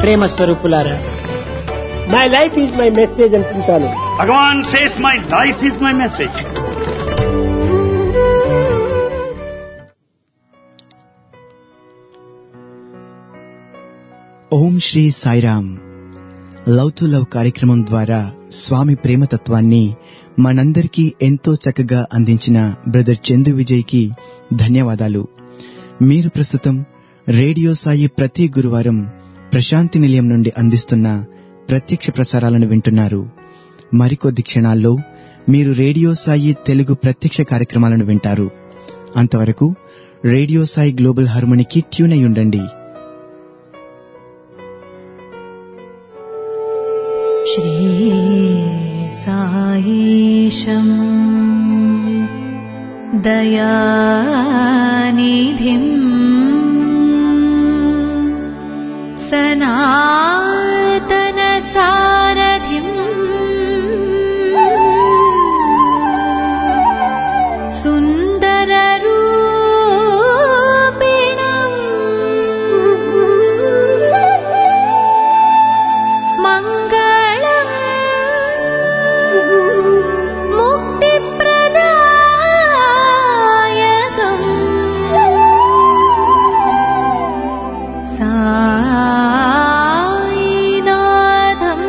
ప్రేమ స్వరూపులారా my life is my message అనుకుంటాను Bhagavan says, My life is my message. ఓం Shri Sairam love to love కార్యక్రమం ద్వారా స్వామి ప్రేమతత్వాన్ని మనందరికీ ఎంతో చక్కగా అందించిన బ్రదర్ చందు విజయ్కి ధన్యవాదాలు మీరు ప్రస్తుతం రేడియో సాయి ప్రతి గురువారం ప్రశాంతి నిలయం నుండి అందిస్తున్న ప్రత్యక్ష ప్రసారాలను వింటున్నారు మరికొద్ది క్షణాల్లో మీరు రేడియో సాయి తెలుగు ప్రత్యక్ష కార్యక్రమాలను వింటారు అంతవరకు రేడియో సాయి గ్లోబల్ హార్మోనికి ట్యూన్ అయి ఉండండి श्रीसायीशम् दयानिधिम् सनातनसारथिम् सुन्दररूपिणम् मङ्गलम् मुक्तिप्रदायकम् सायिनाथम्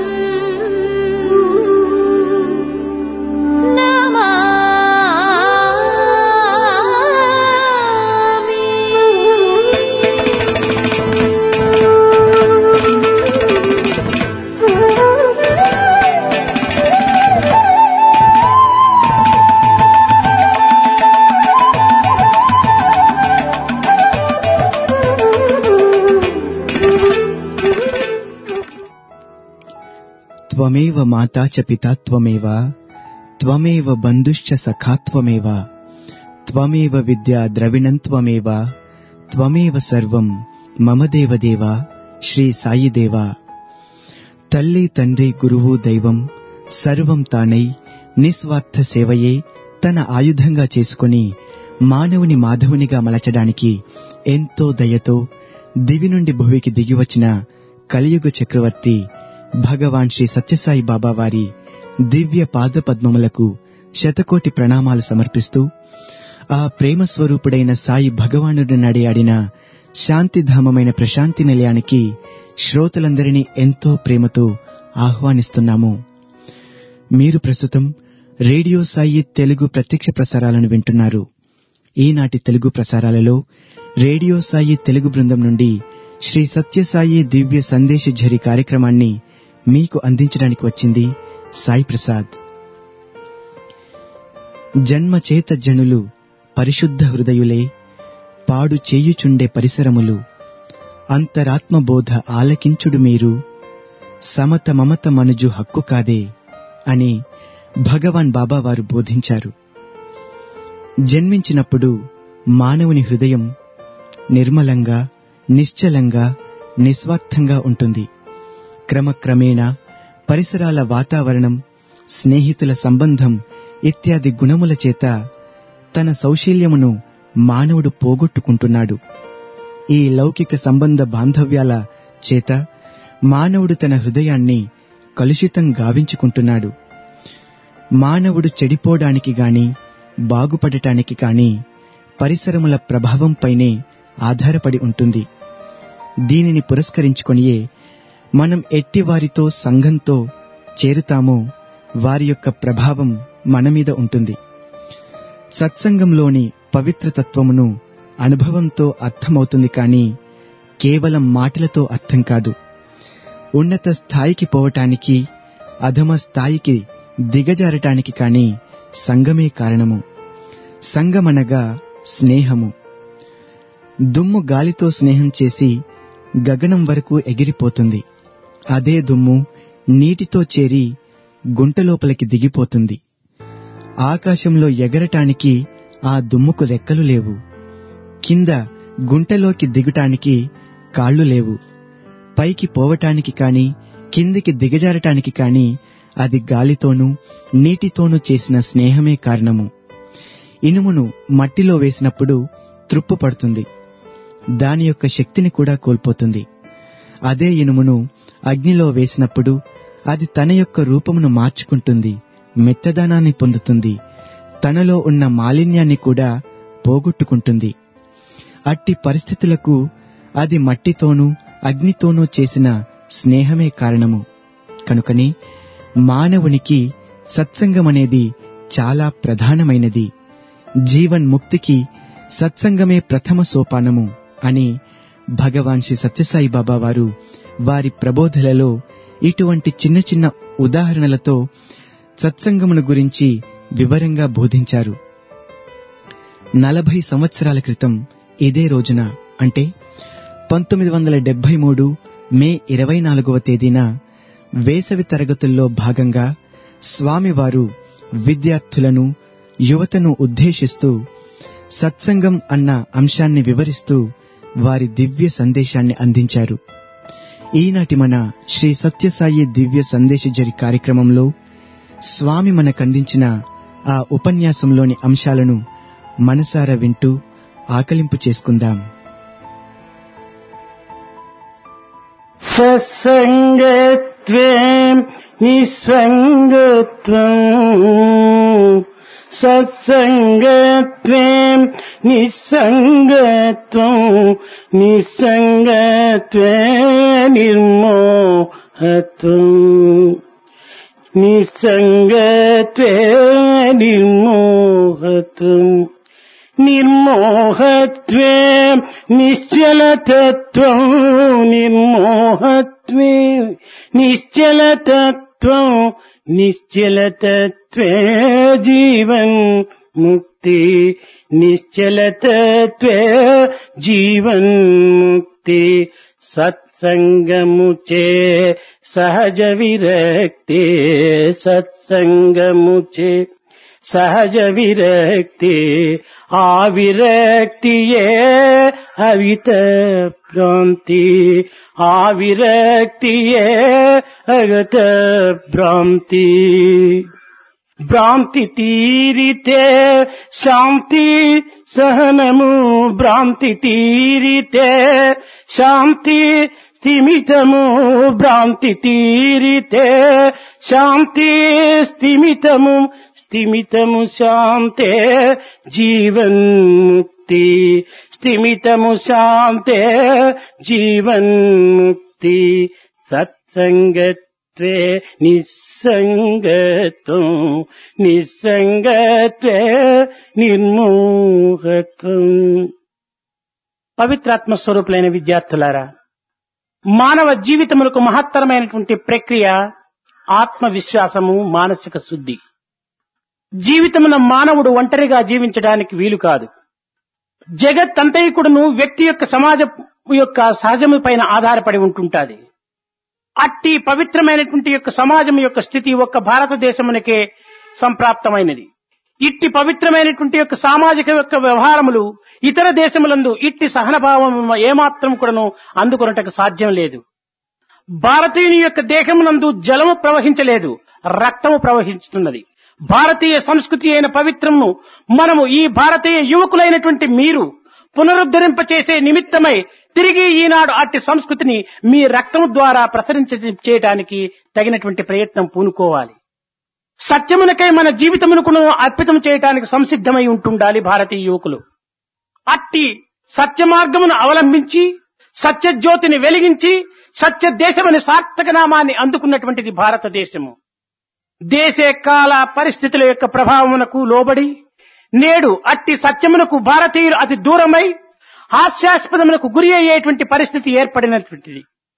త్వమేవ మాతా చ పితా త్వమేవ త్వమేవ బంధుశ్చ సఖా త్వమేవ త్వమేవ విద్యా ద్రవిణం త్వమేవ త్వమేవ సర్వం మమ దేవదేవ శ్రీ సాయి దేవ తల్లి తండ్రి గురువు దైవం సర్వం తానై నిస్వార్థ సేవయే తన ఆయుధంగా చేసుకుని మానవుని మాధవునిగా మలచడానికి ఎంతో దయతో దివి నుండి భువికి దిగివచ్చిన కలియుగ చక్రవర్తి భగవాన్ శ్రీ సత్యసాయి బాబా వారి దివ్య పాద పద్మములకు శతకోటి ప్రణామాలు సమర్పిస్తూ ఆ ప్రేమ స్వరూపుడైన సాయి భగవానుడు నడియాడిన శాంతిధామమైన ప్రశాంతి నిలయానికి శ్రోతలందరినీ ఎంతో ప్రేమతో ఆహ్వానిస్తున్నాము మీరు ప్రస్తుతం రేడియో సాయి తెలుగు ప్రత్యక్ష ప్రసారాలను వింటున్నారు ఈనాటి తెలుగు ప్రసారాలలో రేడియో సాయి తెలుగు బృందం నుండి శ్రీ సత్యసాయి దివ్య సందేశ ఝరి కార్యక్రమాన్ని మీకు అందించడానికి వచ్చింది సాయి ప్రసాద్ జన్మచేత జనులు పరిశుద్ధ హృదయులే పాడు చేయుచుండే పరిసరములు అంతరాత్మబోధ ఆలకించుడు మీరు సమత మమత మనుజు హక్కు కాదే అని భగవాన్ బాబా వారు బోధించారు జన్మించినప్పుడు మానవుని హృదయం నిర్మలంగా నిశ్చలంగా నిస్వార్థంగా ఉంటుంది క్రమక్రమేణా పరిసరాల వాతావరణం స్నేహితుల సంబంధం ఇత్యాది గుణముల చేత తన సౌశీల్యమును మానవుడు పోగొట్టుకుంటున్నాడు ఈ లౌకిక సంబంధ బాంధవ్యాల చేత మానవుడు తన హృదయాన్ని కలుషితం గావించుకుంటున్నాడు మానవుడు చెడిపోవడానికి గాని బాగుపడటానికి కాని పరిసరముల ప్రభావంపైనే ఆధారపడి ఉంటుంది దీనిని పురస్కరించుకొనియే మనం ఎట్టివారితో సంఘంతో చేరుతామో వారి యొక్క ప్రభావం మన మీద ఉంటుంది సత్సంగంలోని పవిత్రతత్వమును అనుభవంతో అర్థమవుతుంది కానీ కేవలం మాటలతో అర్థం కాదు ఉన్నత స్థాయికి పోవటానికి అధమ స్థాయికి దిగజారటానికి కాని సంగమే కారణము సంగమనగా స్నేహము దుమ్ము గాలితో స్నేహం చేసి గగనం వరకు ఎగిరిపోతుంది అదే దుమ్ము నీటితో చేరి గుంటలోపలికి దిగిపోతుంది ఆకాశంలో ఎగరటానికి ఆ దుమ్ముకు రెక్కలు లేవు కింద గుంటలోకి దిగుటానికి కాళ్ళు లేవు పైకి పోవటానికి కాని కిందికి దిగజారటానికి కాని అది గాలితోనూ నీటితోనూ చేసిన స్నేహమే కారణము ఇనుమును మట్టిలో వేసినప్పుడు త్రుప్పు పడుతుంది దాని యొక్క శక్తిని కూడా కోల్పోతుంది అదే ఇనుమును అగ్నిలో వేసినప్పుడు అది తన యొక్క రూపమును మార్చుకుంటుంది మెత్తదనాన్ని పొందుతుంది తనలో ఉన్న మాలిన్యాన్ని కూడా పోగొట్టుకుంటుంది అట్టి పరిస్థితులకు అది మట్టితోనూ అగ్నితోనూ చేసిన స్నేహమే కారణము కనుకనే మానవునికి సత్సంగమనేది చాలా ప్రధానమైనది జీవన్ ముక్తికి సత్సంగమే ప్రథమ సోపానము అని భగవాన్ శ్రీ సత్యసాయి బాబా వారు వారి ప్రబోధలలో ఇటువంటి చిన్న చిన్న ఉదాహరణలతో సత్సంగమును గురించి వివరంగా బోధించారు నలభై సంవత్సరాల క్రితం ఇదే రోజున అంటే పంతొమ్మిది వందల డెబ్బై మూడు మే ఇరవై నాలుగవ తేదీన వేసవి తరగతుల్లో భాగంగా స్వామివారు విద్యార్థులను యువతను ఉద్దేశిస్తూ సత్సంగం అన్న అంశాన్ని వివరిస్తూ వారి దివ్య సందేశాన్ని అందించారు ఈనాటి మన శ్రీ సత్యసాయి దివ్య సందేశజరి కార్యక్రమంలో స్వామి మనకందించిన ఆ ఉపన్యాసంలోని అంశాలను మనసారా వింటూ ఆకలింపు చేసుకుందాం సత్సంగత్వే నిస్సంగత్వం సత్సంగత్వే నిస్సంగత్వం నిస్సంగత్వే నిర్మోహత్వం నిస్సంగత్వే నిర్మోహత్వం నిర్మోహత్వే నిశ్చలతత్వం నిర్మోహత్వే నిశ్చలతత్వం నిశ్చలతత్వే జీవన్ ముక్తి నిశ్చలతత్వే జీవన్ ముక్తి సత్సంగముచే సహజ విరక్తి సత్సంగముచే సహజ విరక్తి ఆ విరక్తియే అవిత భ్రాంతి ఆ విరక్తియే అగత భ్రాంతి భ్రాంతి తీరితే శాంతి సహనము భ్రాంతి తీరితే శాంతి స్థిమితము భ్రాంతి తీరితే శాంతి స్థిమితము స్థిమితము శాంతే జీవన్ముక్తి స్థిమితము శాంతే జీవన్ముక్తి సత్సంగత్వే నిస్సంగత్వం నిస్సంగత్వే నిర్మోహత్వం పవిత్రాత్మ స్వరూపులైన విద్యార్థులారా మానవ జీవితములకు మహత్తరమైనటువంటి ప్రక్రియ ఆత్మవిశ్వాసము మానసిక శుద్ధి జీవితమున మానవుడు ఒంటరిగా జీవించడానికి వీలు కాదు జగత్ అంతైకుడును వ్యక్తి యొక్క సమాజ యొక్క సహజము పైన ఆధారపడి ఉంటుంటాది అట్టి పవిత్రమైనటువంటి యొక్క సమాజం యొక్క స్థితి ఒక్క భారతదేశమునకే సంప్రాప్తమైనది ఇట్టి పవిత్రమైనటువంటి యొక్క సామాజిక యొక్క వ్యవహారములు ఇతర దేశములందు ఇట్టి సహనభావం ఏమాత్రం కూడాను అందుకొనటకు సాధ్యం లేదు భారతీయుని యొక్క దేహమునందు జలము ప్రవహించలేదు రక్తము ప్రవహించుతున్నది భారతీయ సంస్కృతి అయిన పవిత్రమును మనము ఈ భారతీయ యువకులైనటువంటి మీరు పునరుద్ధరింప చేసే నిమిత్తమై తిరిగి ఈనాడు అట్టి సంస్కృతిని మీ రక్తము ద్వారా ప్రసరించ చేయడానికి తగినటువంటి ప్రయత్నం పూనుకోవాలి సత్యమునకై మన జీవితమునకును అర్పితం చేయడానికి సంసిద్ధమై ఉంటుండాలి భారతీయ యువకులు అట్టి సత్య మార్గమును అవలంబించి సత్య జ్యోతిని వెలిగించి సత్య దేశమని సార్థక నామాన్ని అందుకున్నటువంటిది భారతదేశము దేశ కాల పరిస్థితుల యొక్క ప్రభావమునకు లోబడి నేడు అట్టి సత్యమునకు భారతీయులు అతి దూరమై హాస్యాస్పదమునకు గురి అయ్యేటువంటి పరిస్థితి ఏర్పడినటువంటిది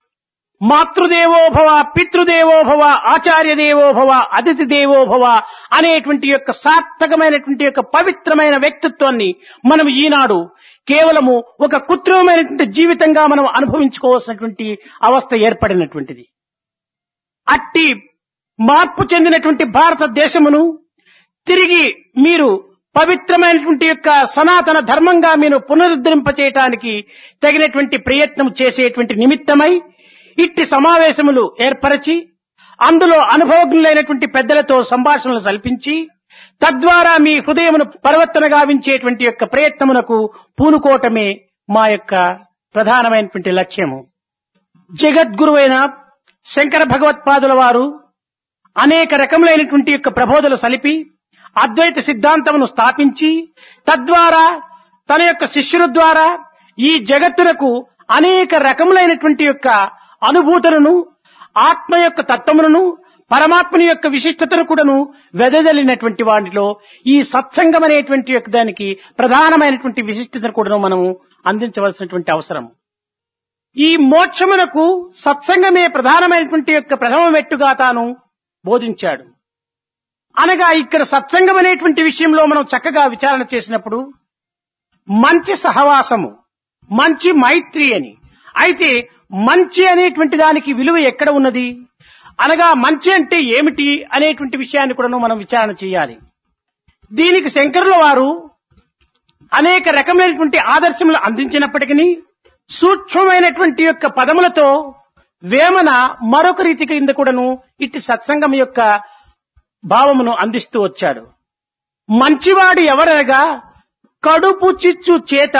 మాతృదేవోభవ పితృదేవోభవ ఆచార్య దేవోభవ అతిథి దేవోభవ అనేటువంటి యొక్క సార్థకమైనటువంటి యొక్క పవిత్రమైన వ్యక్తిత్వాన్ని మనం ఈనాడు కేవలము ఒక కృత్రిమమైనటువంటి జీవితంగా మనం అనుభవించుకోవాల్సినటువంటి అవస్థ ఏర్పడినటువంటిది అట్టి మార్పు చెందినటువంటి భారతదేశమును తిరిగి మీరు పవిత్రమైనటువంటి యొక్క సనాతన ధర్మంగా మీరు పునరుద్ధరింప చేయటానికి తగినటువంటి ప్రయత్నం చేసేటువంటి నిమిత్తమై ఇట్టి సమావేశములు ఏర్పరచి అందులో అనుభవజ్ఞులైనటువంటి పెద్దలతో సంభాషణలు సల్పించి తద్వారా మీ హృదయమును పరివర్తన గావించేటువంటి యొక్క ప్రయత్నమునకు పూనుకోవటమే మా యొక్క ప్రధానమైనటువంటి లక్ష్యము జగద్గురువైన శంకర భగవత్పాదుల వారు అనేక రకములైనటువంటి యొక్క ప్రబోధలు సలిపి అద్వైత సిద్ధాంతమును స్థాపించి తద్వారా తన యొక్క శిష్యుల ద్వారా ఈ జగత్తునకు అనేక రకములైనటువంటి యొక్క అనుభూతులను ఆత్మ యొక్క తత్వములను పరమాత్మని యొక్క విశిష్టతను కూడాను వెదజల్లినటువంటి వాటిలో ఈ సత్సంగం అనేటువంటి యొక్క దానికి ప్రధానమైనటువంటి విశిష్టతను కూడాను మనము అందించవలసినటువంటి అవసరం ఈ మోక్షమునకు సత్సంగమే ప్రధానమైనటువంటి యొక్క ప్రథమ మెట్టుగా తాను బోధించాడు అనగా ఇక్కడ సత్సంగం అనేటువంటి విషయంలో మనం చక్కగా విచారణ చేసినప్పుడు మంచి సహవాసము మంచి మైత్రి అని అయితే మంచి అనేటువంటి దానికి విలువ ఎక్కడ ఉన్నది అనగా మంచి అంటే ఏమిటి అనేటువంటి విషయాన్ని కూడా మనం విచారణ చేయాలి దీనికి శంకరుల వారు అనేక రకమైనటువంటి ఆదర్శములు అందించినప్పటికీ సూక్ష్మమైనటువంటి యొక్క పదములతో వేమన మరొక రీతి కింద కూడాను ఇట్టి సత్సంగం యొక్క భావమును అందిస్తూ వచ్చాడు మంచివాడు ఎవరనగా కడుపు చిచ్చు చేత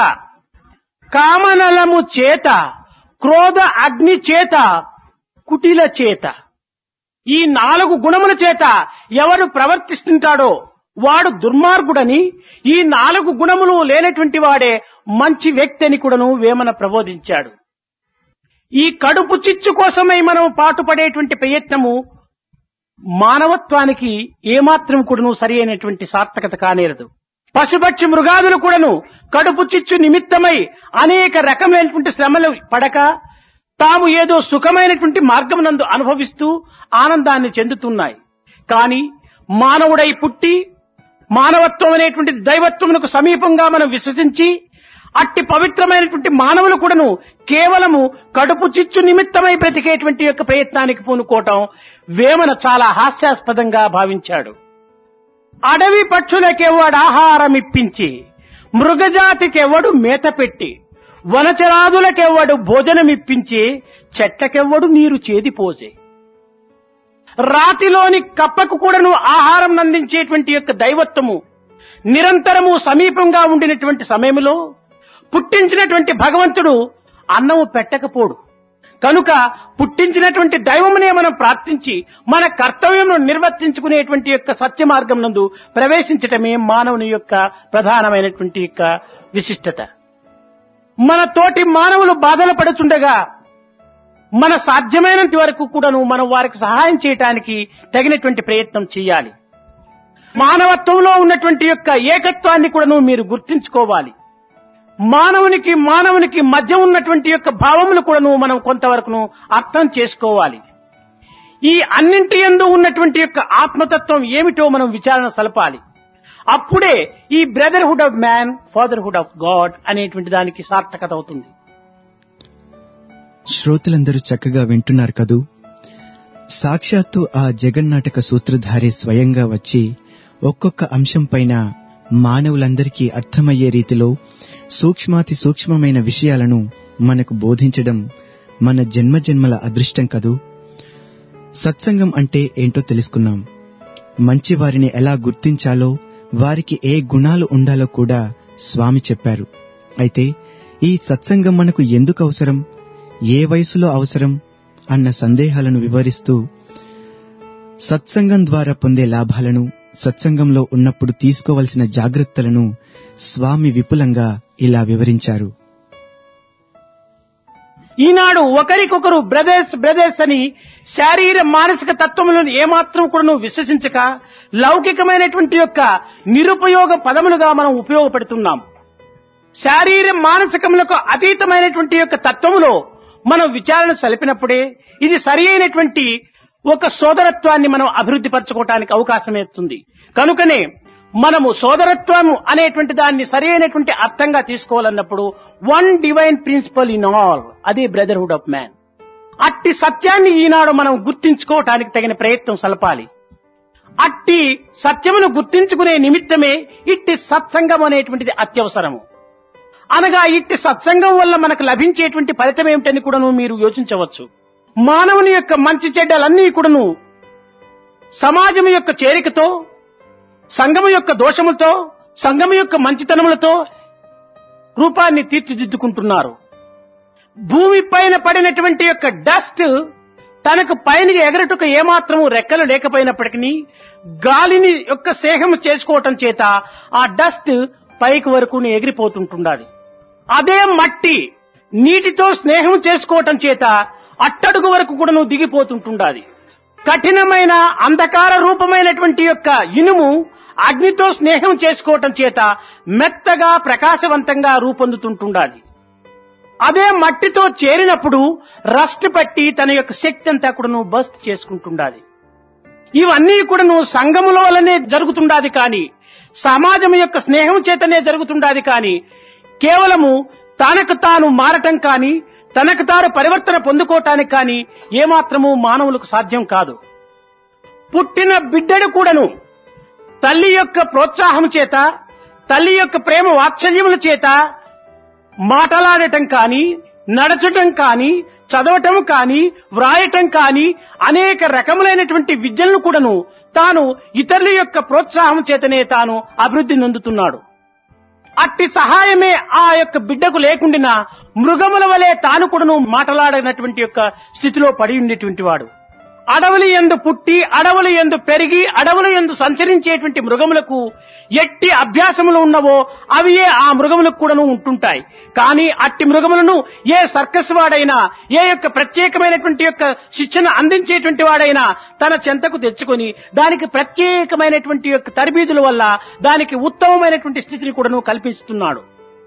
కామనలము చేత క్రోధ అగ్ని చేత కుటిల చేత ఈ నాలుగు గుణముల చేత ఎవరు ప్రవర్తిస్తుంటాడో వాడు దుర్మార్గుడని ఈ నాలుగు గుణములు లేనటువంటి వాడే మంచి వ్యక్తి అని కూడాను వేమన ప్రబోధించాడు ఈ కడుపు చిచ్చు కోసమై మనం పాటుపడేటువంటి ప్రయత్నము మానవత్వానికి ఏమాత్రం కూడాను సరి అయినటువంటి సార్థకత కానేరదు పశుపక్షి మృగాదులు కూడాను కడుపు చిచ్చు నిమిత్తమై అనేక రకమైనటువంటి శ్రమలు పడక తాము ఏదో సుఖమైనటువంటి మార్గమునందు అనుభవిస్తూ ఆనందాన్ని చెందుతున్నాయి కానీ మానవుడై పుట్టి మానవత్వం అనేటువంటి దైవత్వమునకు సమీపంగా మనం విశ్వసించి అట్టి పవిత్రమైనటువంటి మానవులు కూడాను కేవలము కడుపు చిచ్చు నిమిత్తమై బ్రతికేటువంటి యొక్క ప్రయత్నానికి పూనుకోవటం వేమన చాలా హాస్యాస్పదంగా భావించాడు అడవి పక్షులకెవ్వడు ఆహారం ఇప్పించి మృగజాతికెవ్వడు మేత పెట్టి వనచరాదులకెవ్వడు భోజనమిప్పించి చెట్లకెవ్వడు నీరు చేదిపోసే రాతిలోని కప్పకు కూడాను ఆహారం అందించేటువంటి యొక్క దైవత్వము నిరంతరము సమీపంగా ఉండినటువంటి సమయంలో పుట్టించినటువంటి భగవంతుడు అన్నము పెట్టకపోడు కనుక పుట్టించినటువంటి దైవమునే మనం ప్రార్థించి మన కర్తవ్యమును నిర్వర్తించుకునేటువంటి యొక్క సత్య మార్గం నందు ప్రవేశించటమే మానవుని యొక్క ప్రధానమైనటువంటి యొక్క విశిష్టత మన తోటి మానవులు బాధలు పడుచుండగా మన సాధ్యమైనంత వరకు కూడాను మనం వారికి సహాయం చేయటానికి తగినటువంటి ప్రయత్నం చేయాలి మానవత్వంలో ఉన్నటువంటి యొక్క ఏకత్వాన్ని కూడాను మీరు గుర్తించుకోవాలి మానవునికి మానవునికి మధ్య ఉన్నటువంటి యొక్క భావములు కూడాను మనం కొంతవరకును అర్థం చేసుకోవాలి ఈ అన్నింటి ఎందు ఉన్నటువంటి యొక్క ఆత్మతత్వం ఏమిటో మనం విచారణ సలపాలి అప్పుడే ఈ brotherhood of man fatherhood of God అనేటువంటి దానికి సార్థకత అవుతుంది శ్రోతలందరూ చక్కగా వింటున్నారు కదూ సాక్షాత్తు ఆ జగన్నాటక సూత్రధారి స్వయంగా వచ్చి ఒక్కొక్క అంశం పైన మానవులందరికీ అర్థమయ్యే రీతిలో సూక్ష్మాతి సూక్ష్మమైన విషయాలను మనకు బోధించడం మన జన్మజన్మల అదృష్టం కదూ సత్సంగం అంటే ఏంటో తెలుసుకున్నాం మంచివారిని ఎలా గుర్తించాలో వారికి ఏ గుణాలు ఉండాలో కూడా స్వామి చెప్పారు అయితే ఈ సత్సంగం మనకు ఎందుకు అవసరం ఏ వయసులో అవసరం అన్న సందేహాలను వివరిస్తూ సత్సంగం ద్వారా పొందే లాభాలను సత్సంగంలో ఉన్నప్పుడు తీసుకోవలసిన జాగ్రత్తలను స్వామి విపులంగా ఇలా వివరించారు ఈనాడు ఒకరికొకరు బ్రదర్స్ బ్రదర్స్ అని శారీర మానసిక తత్వములను ఏమాత్రం కూడా నువ్వు విశ్వసించక లౌకికమైనటువంటి యొక్క నిరుపయోగ పదములుగా మనం ఉపయోగపెడుతున్నాం శారీర మానసికములకు అతీతమైనటువంటి యొక్క తత్వములో మనం విచారణ సలిపినప్పుడే ఇది సరి అయినటువంటి ఒక సోదరత్వాన్ని మనం అభివృద్ధి పరచుకోవటానికి అవకాశం ఇస్తుంది కనుకనే మనము సోదరత్వము అనేటువంటి దాన్ని సరి అయినటువంటి అర్థంగా తీసుకోవాలన్నప్పుడు one divine principle in all అదే బ్రదర్హుడ్ ఆఫ్ మ్యాన్ అట్టి సత్యాన్ని ఈనాడు మనం గుర్తించుకోవటానికి తగిన ప్రయత్నం సలపాలి అట్టి సత్యమును గుర్తించుకునే నిమిత్తమే ఇట్టి సత్సంగం అనేటువంటిది అత్యవసరము అనగా ఇట్టి సత్సంగం వల్ల మనకు లభించేటువంటి ఫలితం ఏమిటని కూడాను మీరు యోచించవచ్చు మానవుని యొక్క మంచి చెడ్డలన్నీ కూడాను సమాజం యొక్క చేరికతో సంఘము యొక్క దోషములతో సంఘము యొక్క మంచితనములతో రూపాన్ని తీర్చిదిద్దుకుంటున్నారు భూమి పైన పడినటువంటి యొక్క డస్ట్ తనకు పైన ఎగరటుకు ఏమాత్రము రెక్కలు లేకపోయినప్పటికీ గాలిని యొక్క సేహం చేసుకోవటం చేత ఆ డస్ట్ పైకి వరకు ఎగిరిపోతుంటుండాలి అదే మట్టి నీటితో స్నేహం చేసుకోవటం చేత అట్టడుగు వరకు కూడా నువ్వు దిగిపోతుంటుండాలి కఠినమైన అంధకార రూపమైనటువంటి యొక్క ఇనుము అగ్నితో స్నేహం చేసుకోవటం చేత మెత్తగా ప్రకాశవంతంగా రూపొందుతుంటుండాలి అదే మట్టితో చేరినప్పుడు రస్ట్ పట్టి తన యొక్క శక్తి అంతా కూడా నువ్వు బస్ట్ చేసుకుంటుండాలి ఇవన్నీ కూడా నువ్వు సంఘములో వలనే జరుగుతుండాది కానీ సమాజం యొక్క స్నేహం చేతనే జరుగుతుండాది కానీ కేవలము తనకు తాను మారటం కానీ తనకు తాను పరివర్తన పొందుకోవటానికి కానీ ఏమాత్రము మానవులకు సాధ్యం కాదు పుట్టిన బిడ్డడు కూడాను తల్లి యొక్క ప్రోత్సాహం చేత తల్లి యొక్క ప్రేమ వాత్సల్యముల చేత మాటలాడటం కానీ నడచటం కానీ చదవటం కానీ వ్రాయటం కానీ అనేక రకములైనటువంటి విద్యలను కూడాను తాను ఇతరుల యొక్క ప్రోత్సాహం చేతనే తాను అభివృద్ధి నొందుతున్నాడు అట్టి సహాయమే ఆ యొక్క బిడ్డకు లేకుండినా మృగముల వలె తాను కూడాను మాటలాడనటువంటి యొక్క స్థితిలో పడి ఉండేటువంటి వాడు అడవులు ఎందు పుట్టి అడవులు ఎందు పెరిగి అడవులు ఎందు సంచరించేటువంటి మృగములకు ఎట్టి అభ్యాసములు ఉన్నవో అవియే ఆ మృగములకు కూడాను ఉంటుంటాయి కానీ అట్టి మృగములను ఏ సర్కస్ వాడైనా ఏ యొక్క ప్రత్యేకమైనటువంటి యొక్క శిక్షణ అందించేటువంటి వాడైనా తన చెంతకు తెచ్చుకొని దానికి ప్రత్యేకమైనటువంటి యొక్క తరబీదుల వల్ల దానికి ఉత్తమమైనటువంటి స్థితిని కూడాను కల్పిస్తున్నాడు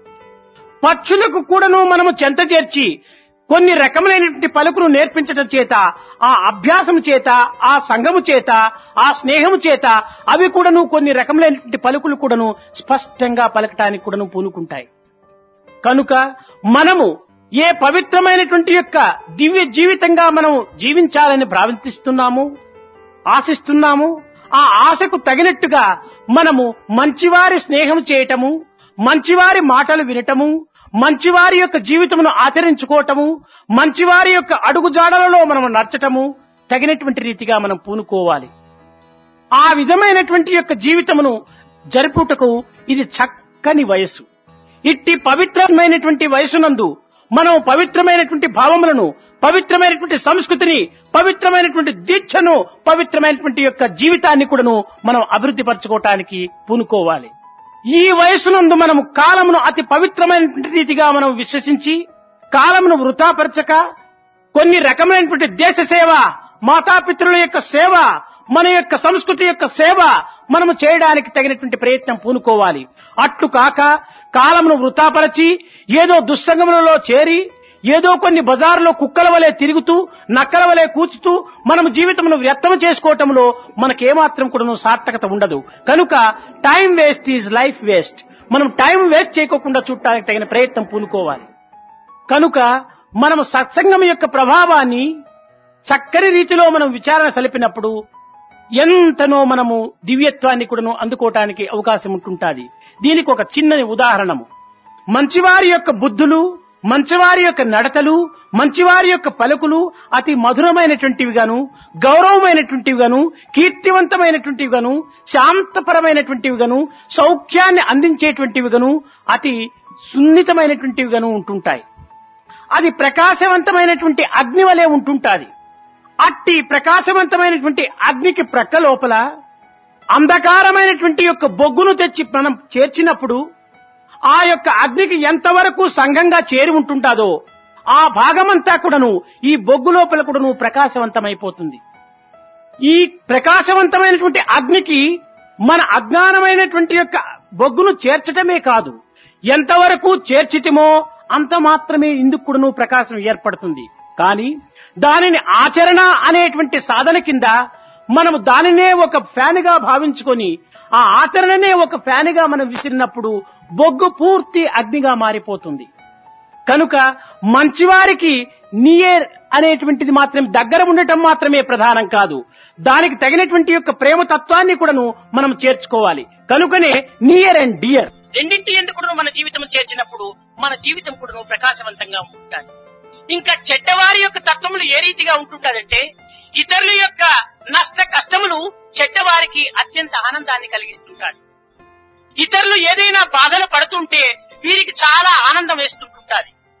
పక్షులకు కూడాను మనము చెంత చేర్చి కొన్ని రకములైనటువంటి పలుకులు నేర్పించడం చేత ఆ అభ్యాసం చేత ఆ సంఘము చేత ఆ స్నేహము చేత అవి కూడాను కొన్ని రకములైనటువంటి పలుకులు కూడాను స్పష్టంగా పలకటానికి కూడాను పూనుకుంటాయి కనుక మనము ఏ పవిత్రమైనటువంటి యొక్క దివ్య జీవితంగా మనం జీవించాలని భావిస్తున్నాము ఆశిస్తున్నాము ఆ ఆశకు తగినట్టుగా మనము మంచివారి స్నేహం చేయటము మంచివారి మాటలు వినటము మంచివారి యొక్క జీవితమును ఆచరించుకోవటము మంచివారి యొక్క అడుగుజాడలలో మనం నడచటము తగినటువంటి రీతిగా మనం పూనుకోవాలి ఆ విధమైనటువంటి యొక్క జీవితమును జరుపుటకు ఇది చక్కని వయస్సు ఇట్టి పవిత్రమైనటువంటి వయసునందు మనం పవిత్రమైనటువంటి భావములను పవిత్రమైనటువంటి సంస్కృతిని పవిత్రమైనటువంటి దీక్షను పవిత్రమైనటువంటి యొక్క జీవితాన్ని కూడాను మనం అభివృద్ధి పరచుకోవటానికి పూనుకోవాలి ఈ వయసునందు మనము కాలమును అతి పవిత్రమైనటువంటి రీతిగా మనం విశ్వసించి కాలమును వృథాపరచక కొన్ని రకమైనటువంటి దేశ సేవ మాతాపితృల యొక్క సేవ మన యొక్క సంస్కృతి యొక్క సేవ మనము చేయడానికి తగినటువంటి ప్రయత్నం పూనుకోవాలి అట్లు కాక కాలమును వృథాపరచి ఏదో దుస్సంగములలో చేరి ఏదో కొన్ని బజార్లో కుక్కల వలె తిరుగుతూ నక్కల వలె కూచుతూ మనం జీవితమును వ్యర్థం చేసుకోవటంలో మనకేమాత్రం కూడా సార్థకత ఉండదు కనుక time waste is life waste మనం టైం వేస్ట్ చేయకోకుండా చూడటానికి తగిన ప్రయత్నం పూనుకోవాలి కనుక మనం సత్సంగం యొక్క ప్రభావాన్ని చక్కని రీతిలో మనం విచారణ సలిపినప్పుడు ఎంతనో మనము దివ్యత్వాన్ని కూడాను అందుకోవటానికి అవకాశం ఉంటుంటాది దీనికి ఒక చిన్న ఉదాహరణము మంచివారి యొక్క బుద్ధులు మంచివారి యొక్క నడతలు మంచివారి యొక్క పలుకులు అతి మధురమైనటువంటివి గాను గౌరవమైనటువంటివి గాను కీర్తివంతమైనటువంటివి గాను శాంతపరమైనటువంటివి గాను సౌఖ్యాన్ని అందించేటువంటివి గాను అతి సున్నితమైనటువంటివి గాను ఉంటుంటాయి అది ప్రకాశవంతమైనటువంటి అగ్ని వలె ఉంటుంటాది అట్టి ప్రకాశవంతమైనటువంటి అగ్నికి ప్రక్క లోపల అంధకారమైనటువంటి యొక్క బొగ్గును తెచ్చి మనం చేర్చినప్పుడు ఆ యొక్క అగ్నికి ఎంతవరకు సంఘంగా చేరి ఉంటుంటాదో ఆ భాగమంతా కూడాను ఈ బొగ్గు లోపల కూడాను ప్రకాశవంతమైపోతుంది ఈ ప్రకాశవంతమైనటువంటి అగ్నికి మన అజ్ఞానమైనటువంటి యొక్క బొగ్గును చేర్చటమే కాదు ఎంతవరకు చేర్చితిమో అంత మాత్రమే ఇందుకు కూడాను ప్రకాశం ఏర్పడుతుంది కానీ దానిని ఆచరణ అనేటువంటి సాధన కింద మనము దానినే ఒక ఫ్యాన్ గా భావించుకొని ఆ ఆచరణనే ఒక ఫ్యాన్ గా మనం విసిరినప్పుడు బొగ్గు పూర్తి అగ్నిగా మారిపోతుంది కనుక మంచివారికి నియర్ అనేటువంటిది మాత్రం దగ్గర ఉండటం మాత్రమే ప్రధానం కాదు దానికి తగినటువంటి యొక్క ప్రేమ తత్వాన్ని కూడాను మనం చేర్చుకోవాలి కనుకనే నియర్ అండ్ డియర్ రెండింటి ఎందుకు మన జీవితం చేర్చినప్పుడు మన జీవితం కూడా ప్రకాశవంతంగా ఉంటుంది ఇంకా చెడ్డవారి యొక్క తత్వములు ఏ రీతిగా ఉంటుంటాదంటే ఇతరుల యొక్క నష్ట కష్టములు చెడ్డవారికి అత్యంత ఆనందాన్ని కలిగిస్తుంటాడు ఇతరులు ఏదైనా బాధలు పడుతుంటే వీరికి చాలా ఆనందం వేస్తుంటుంటాది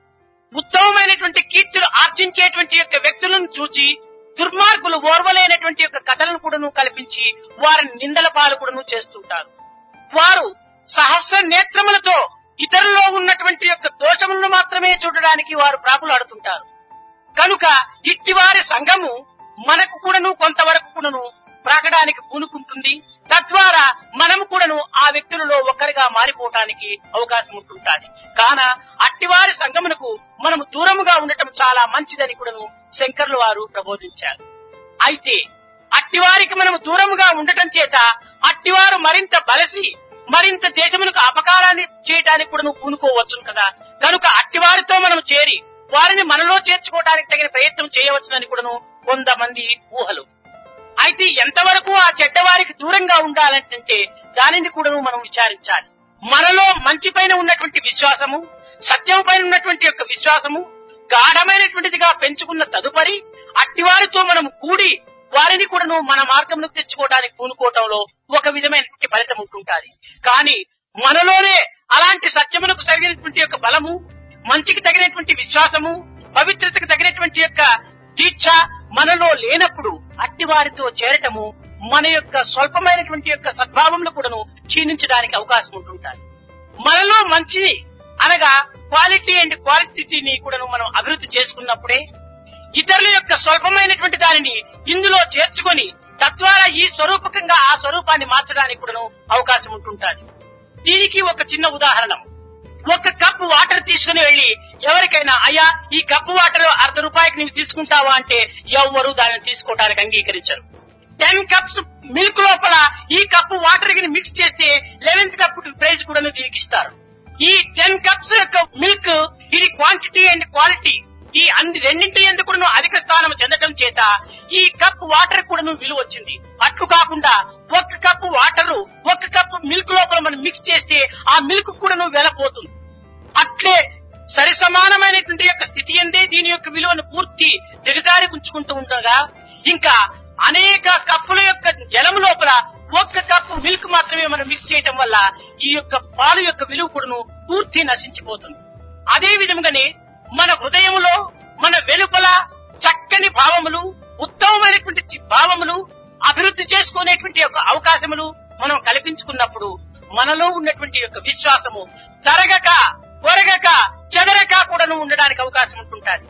ఉత్తమమైనటువంటి కీర్తులు ఆర్జించేటువంటి యొక్క వ్యక్తులను చూచి దుర్మార్గులు ఓర్వలేనటువంటి యొక్క కథలను కూడాను కల్పించి వారిని నిందల పాలు కూడాను చేస్తుంటారు వారు సహస్ర నేత్రములతో ఇతరులో ఉన్నటువంటి యొక్క దోషములను మాత్రమే చూడడానికి వారు ప్రాకులాడుతుంటారు కనుక ఇట్టివారి సంఘము మనకు కూడాను కొంతవరకు కూడాను ప్రాకడానికి పూనుకుంటుంది తద్వారా మనము కూడాను ఆ వ్యక్తులలో ఒక్కరిగా మారిపోవటానికి అవకాశం ఉంటుంటాది కాన అట్టివారి సంగమునకు మనము దూరముగా ఉండటం చాలా మంచిదని కూడాను శంకర్లు వారు ప్రబోధించారు అయితే అట్టివారికి మనము దూరముగా ఉండటం చేత అట్టివారు మరింత బలసి మరింత దేశమునకు అపకారాన్ని చేయడానికి కూడా నువ్వు పూనుకోవచ్చును కదా కనుక అట్టివారితో మనం చేరి వారిని మనలో చేర్చుకోవడానికి తగిన ప్రయత్నం చేయవచ్చునని కూడాను కొంతమంది ఊహలు అయితే ఎంతవరకు ఆ చెడ్డవారికి దూరంగా ఉండాలంటే దానిని కూడా మనం విచారించాలి మనలో మంచి పైన ఉన్నటువంటి విశ్వాసము సత్యం పైన ఉన్నటువంటి యొక్క విశ్వాసము గాఢమైనటువంటిదిగా పెంచుకున్న తదుపరి అట్టివారితో మనం కూడి వారిని కూడాను మన మార్గంలోకి తెచ్చుకోవడానికి పూనుకోవటంలో ఒక విధమైనటువంటి ఫలితం ఉంటుంటాది కానీ మనలోనే అలాంటి సత్యమునకు సరిగినటువంటి యొక్క బలము మంచికి తగినటువంటి విశ్వాసము పవిత్రతకు తగినటువంటి యొక్క దీక్ష మనలో లేనప్పుడు అట్టి వారితో చేరటము మన యొక్క స్వల్పమైనటువంటి యొక్క సద్భావంలో కూడాను క్షీణించడానికి అవకాశం ఉంటుంటారు మనలో మంచిని అనగా క్వాలిటీ అండ్ క్వాలిటీని కూడాను మనం అభివృద్ధి చేసుకున్నప్పుడే ఇతరుల యొక్క స్వల్పమైనటువంటి దానిని ఇందులో చేర్చుకొని తద్వారా ఈ స్వరూపకంగా ఆ స్వరూపాన్ని మార్చడానికి కూడాను అవకాశం ఉంటుంటాది దీనికి ఒక చిన్న ఉదాహరణ ఒక కప్పు వాటర్ తీసుకుని వెళ్లి ఎవరికైనా అయ్యా ఈ కప్పు వాటర్ అర్ధ రూపాయికి నీవు తీసుకుంటావా అంటే ఎవ్వరు దానిని తీసుకోవడానికి అంగీకరించరు టెన్ కప్స్ మిల్క్ లోపల ఈ కప్పు వాటర్ కి మిక్స్ చేస్తే లెవెన్త్ కప్ ప్రైస్ కూడా దీనికి ఇస్తారు ఈ టెన్ కప్స్ యొక్క మిల్క్ ఇది క్వాంటిటీ అండ్ క్వాలిటీ ఈ అన్ని రెండింటి ఎందుకు కూడా అధిక స్థానం చెందడం చేత ఈ కప్ వాటర్ కూడా విలువ వచ్చింది అట్లు కాకుండా ఒక్క కప్పు వాటర్ ఒక్క కప్పు మిల్క్ లోపల మనం మిక్స్ చేస్తే ఆ మిల్క్ కూడా వెలపోతుంది అట్లే సరి సమానమైనటువంటి యొక్క స్థితి అందే దీని యొక్క విలువను పూర్తి దిగజారి ఉంచుకుంటూ ఉండగా ఇంకా అనేక కప్పుల యొక్క జలము లోపల ఒక్క కప్పు మిల్క్ మాత్రమే మనం మిక్స్ చేయటం వల్ల ఈ యొక్క పాలు యొక్క విలువ కూడాను పూర్తి నశించిపోతుంది అదే విధంగానే మన హృదయములో మన వెలుపల చక్కని భావములు ఉత్తమమైనటువంటి భావములు అభివృద్ధి చేసుకునేటువంటి యొక్క అవకాశములు మనం కల్పించుకున్నప్పుడు మనలో ఉన్నటువంటి యొక్క విశ్వాసము తరగక కొరగక చెదరక కూడాను ఉండడానికి అవకాశం ఉంటుంటాది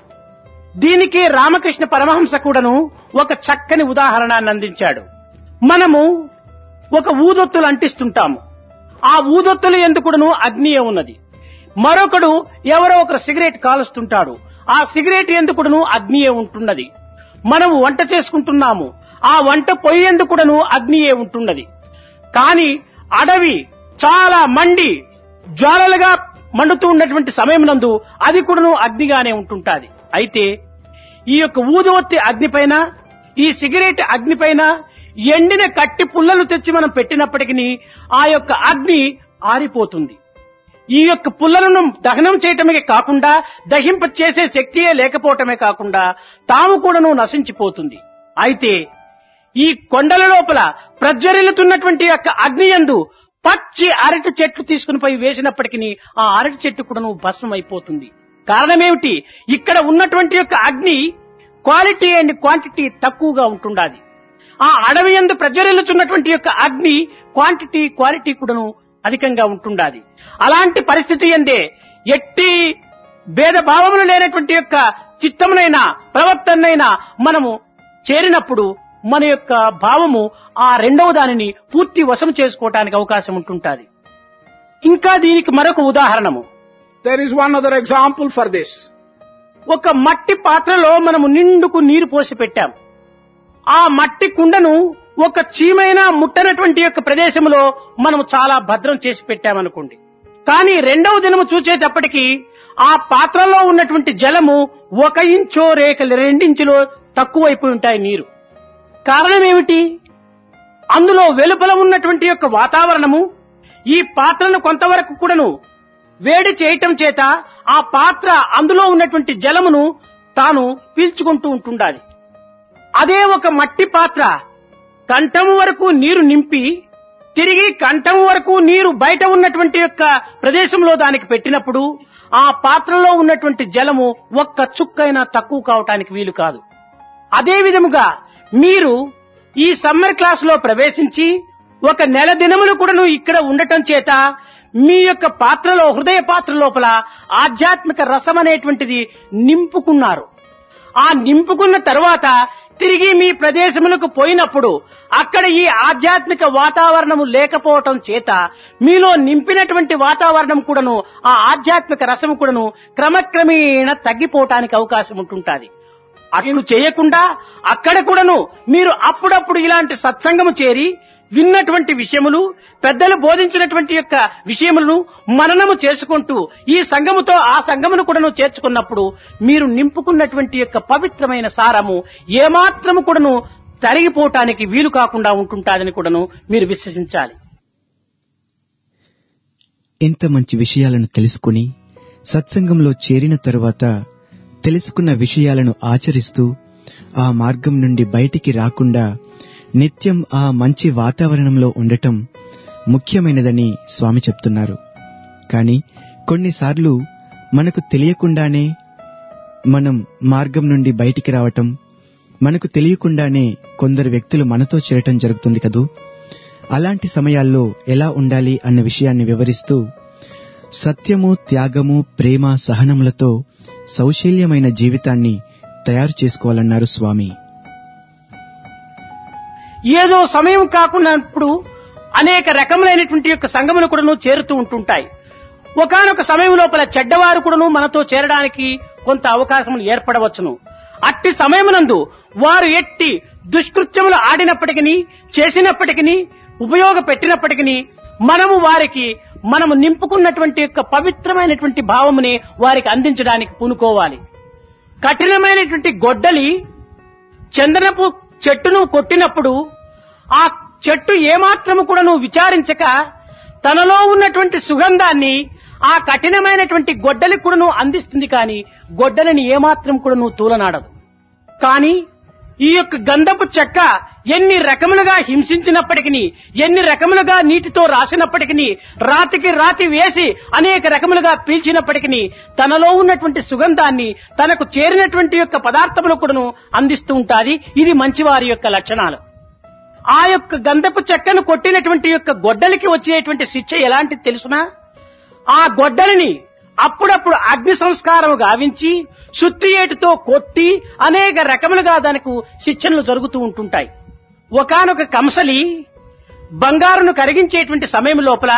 దీనికి రామకృష్ణ పరమహంస కూడాను ఒక చక్కని ఉదాహరణాన్ని అందించాడు మనము ఒక ఊదొత్తులు అంటిస్తుంటాము ఆ ఊదొత్తులు ఎందుకును అగ్నియే ఉన్నది మరొకడు ఎవరో ఒకరు సిగరెట్ కాలుస్తుంటాడు ఆ సిగరెట్ ఎందుకును అగ్నియే ఉంటున్నది మనము వంట చేసుకుంటున్నాము ఆ వంట పొయ్యేందుకుడను అగ్నియే ఉంటున్నది కాని అడవి చాలా మండి జ్వాలలుగా మండుతూ ఉన్నటువంటి సమయం నందు అది కూడాను అగ్నిగానే ఉంటుంటాది అయితే ఈ యొక్క ఊదువత్తి అగ్నిపైన ఈ సిగరెట్ అగ్నిపైన ఎండిన కట్టి పుల్లలు తెచ్చి మనం పెట్టినప్పటికీ ఆ యొక్క అగ్ని ఆరిపోతుంది ఈ యొక్క పుల్లలను దహనం చేయటమే కాకుండా దహింప చేసే శక్తియే లేకపోవటమే కాకుండా తాము కూడాను నశించిపోతుంది అయితే ఈ కొండల లోపల ప్రజ్వరిల్లుతున్నటువంటి యొక్క అగ్నియందు పచ్చి అరటి చెట్లు తీసుకుని పోయి వేసినప్పటికీ ఆ అరటి చెట్టు కూడాను భస్మం అయిపోతుంది కారణమేమిటి ఇక్కడ ఉన్నటువంటి యొక్క అగ్ని క్వాలిటీ అండ్ క్వాంటిటీ తక్కువగా ఉంటుండాది ఆ అడవి ఎందు ప్రజ్వరిల్లుతున్నటువంటి యొక్క అగ్ని క్వాంటిటీ క్వాలిటీ కూడాను అధికంగా ఉంటుండాది అలాంటి పరిస్థితి ఎందే ఎట్టి భేదభావములు లేనటువంటి యొక్క చిత్తమునైనా ప్రవర్తనైనా మనము చేరినప్పుడు మన యొక్క భావము ఆ రెండవ దానిని పూర్తి వశం చేసుకోవటానికి అవకాశం ఉంటుంటాది ఇంకా దీనికి మరొక ఉదాహరణము There is one other example for this. ఒక మట్టి పాత్రలో మనము నిండుకు నీరు పోసి పెట్టాం ఆ మట్టి కుండను ఒక చీమైనా ముట్టనటువంటి యొక్క ప్రదేశంలో మనము చాలా భద్రం చేసి పెట్టామనుకోండి కానీ రెండవ దినము చూచేటప్పటికి ఆ పాత్రలో ఉన్నటువంటి జలము ఒక ఇంచో రేఖ రెండించులో తక్కువైపోయి ఉంటాయి నీరు కారణం ఏమిటి అందులో వెలుపల ఉన్నటువంటి యొక్క వాతావరణము ఈ పాత్రను కొంతవరకు కూడాను వేడి చేయటం చేత ఆ పాత్ర అందులో ఉన్నటువంటి జలమును తాను పీల్చుకుంటూ ఉంటుండాలి అదే ఒక మట్టి పాత్ర కంఠము వరకు నీరు నింపి తిరిగి కంఠం వరకు నీరు బయట ఉన్నటువంటి యొక్క ప్రదేశంలో దానికి పెట్టినప్పుడు ఆ పాత్రలో ఉన్నటువంటి జలము ఒక్క చుక్కైనా తక్కువ కావటానికి వీలు కాదు అదే విధముగా మీరు ఈ సమ్మర్ క్లాస్ లో ప్రవేశించి ఒక నెల దినములు కూడాను ఇక్కడ ఉండటం చేత మీ యొక్క పాత్రలో హృదయ పాత్ర లోపల ఆధ్యాత్మిక రసం అనేటువంటిది నింపుకున్నారు ఆ నింపుకున్న తర్వాత తిరిగి మీ ప్రదేశములకు పోయినప్పుడు అక్కడ ఈ ఆధ్యాత్మిక వాతావరణము లేకపోవటం చేత మీలో నింపినటువంటి వాతావరణం కూడాను ఆ ఆధ్యాత్మిక రసము కూడాను క్రమక్రమేణ తగ్గిపోవటానికి అవకాశం ఉంటుంటాది అట్లు చేయకుండా అక్కడ కూడాను మీరు అప్పుడప్పుడు ఇలాంటి సత్సంగము చేరి విన్నటువంటి విషయములు పెద్దలు బోధించినటువంటి యొక్క విషయములను మననము చేసుకుంటూ ఈ సంఘముతో ఆ సంఘమును కూడాను చేర్చుకున్నప్పుడు మీరు నింపుకున్నటువంటి యొక్క పవిత్రమైన సారము ఏమాత్రము కూడాను తరిగిపోవటానికి వీలు కాకుండా ఉంటుంటాదని కూడాను మీరు విశ్వసించాలి ఎంత మంచి విషయాలను తెలుసుకుని సత్సంగంలో చేరిన తరువాత తెలుసుకున్న విషయాలను ఆచరిస్తూ ఆ మార్గం నుండి బయటికి రాకుండా నిత్యం ఆ మంచి వాతావరణంలో ఉండటం ముఖ్యమైనదని స్వామి చెప్తున్నారు కాని కొన్నిసార్లు మనకు తెలియకుండానే మనం మార్గం నుండి బయటికి రావటం మనకు తెలియకుండానే కొందరు వ్యక్తులు మనతో చేరటం జరుగుతుంది కదూ అలాంటి సమయాల్లో ఎలా ఉండాలి అన్న విషయాన్ని వివరిస్తూ సత్యము త్యాగము ప్రేమ సహనములతో సౌశల్యమైన జీవితాన్ని తయారు చేసుకోవాలన్నారు స్వామి ఏదో సమయం కాకున్నప్పుడు అనేక రకములైనటువంటి యొక్క సంఘములు కూడాను చేరుతూ ఉంటుంటాయి ఒకానొక సమయం లోపల చెడ్డవారు కూడాను మనతో చేరడానికి కొంత అవకాశములు ఏర్పడవచ్చును అట్టి సమయమునందు వారు ఎట్టి దుష్కృత్యములు ఆడినప్పటికీ చేసినప్పటికీ ఉపయోగపెట్టినప్పటికీ మనము వారికి మనము నింపుకున్నటువంటి యొక్క పవిత్రమైనటువంటి భావముని వారికి అందించడానికి పూనుకోవాలి కఠినమైనటువంటి గొడ్డలి చందనపు చెట్టును కొట్టినప్పుడు ఆ చెట్టు ఏమాత్రము కూడా నువ్వు విచారించక తనలో ఉన్నటువంటి సుగంధాన్ని ఆ కఠినమైనటువంటి గొడ్డలి కూడా నువ్వు అందిస్తుంది కానీ గొడ్డలిని ఏమాత్రం కూడా నువ్వు తూలనాడదు కానీ ఈ యొక్క గంధపు చెక్క ఎన్ని రకములుగా హింసించినప్పటికీ ఎన్ని రకములుగా నీటితో రాసినప్పటికీ రాతికి రాతి వేసి అనేక రకములుగా పీల్చినప్పటికీ తనలో ఉన్నటువంటి సుగంధాన్ని తనకు చేరినటువంటి యొక్క పదార్థములు కూడాను అందిస్తూ ఉంటాది ఇది మంచివారి యొక్క లక్షణాలు ఆ యొక్క గంధపు చెక్కను కొట్టినటువంటి యొక్క గొడ్డలికి వచ్చేటువంటి శిక్ష ఎలాంటిది తెలుసునా ఆ గొడ్డలిని అప్పుడప్పుడు అగ్ని సంస్కారం గావించి సుత్తి ఏటుతో కొట్టి అనేక రకములుగా దానికి శిక్షణలు జరుగుతూ ఉంటుంటాయి ఒకానొక కంసలి బంగారును కరిగించేటువంటి సమయం లోపల